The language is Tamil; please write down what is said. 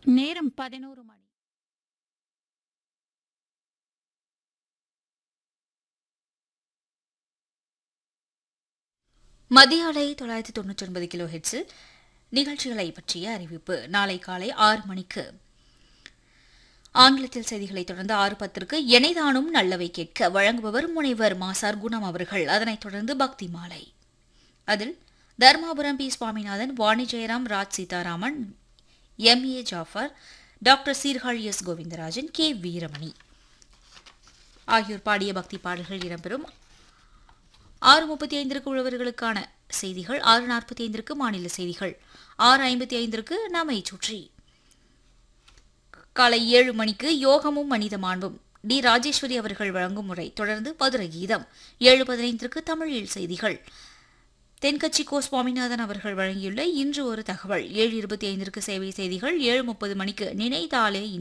நேரம் பதினோரு மணி மத்திய அலை தொள்ளாயிரத்தி தொண்ணூற்றி ஒன்பது கிலோ ஹெட்ஸில் நிகழ்ச்சிகளை பற்றிய அறிவிப்பு நாளை காலை ஆறு மணிக்கு ஆங்கிலத்தில் செய்திகளை தொடர்ந்து ஆறு பத்திற்கு எனைதானும் நல்லவை கேட்க வழங்குபவர் முனைவர் மாசார் குணம் அவர்கள் அதனைத் தொடர்ந்து பக்தி மாலை அதில் Dharmapuram P Swaminathan Vani Jayaram Raj Seetharaman M A Jaffer doctor Sirkazhi S Govindarajan K Veeramani ஆகியோர் பாடிய பக்தி பாடல்கள் இடம்பெறும் ஆறு முப்பத்தி ஐந்திற்கு உழவர்களுக்கான செய்திகள் ஆறு நாற்பத்தி ஐந்திற்கு மாநில செய்திகள் ஆறு ஐம்பத்தி ஐந்திற்கு நம்மை சுற்றி காலை ஏழு மணிக்கு யோகமும் மனித மாண்பும் டி ராஜேஸ்வரி அவர்கள் வழங்கும் முறை தொடர்ந்து மதுரை கீதம் ஏழு பதினைந்திற்கு தமிழில் செய்திகள் தென்கட்சி கோ சுவாமிநாதன் அவர்கள் வழங்கியுள்ள இன்று ஒரு தகவல் ஏழு இருபத்தி ஐந்திற்கு சேவை செய்திகள் ஏழு முப்பது மணிக்கு நினைத்தாலே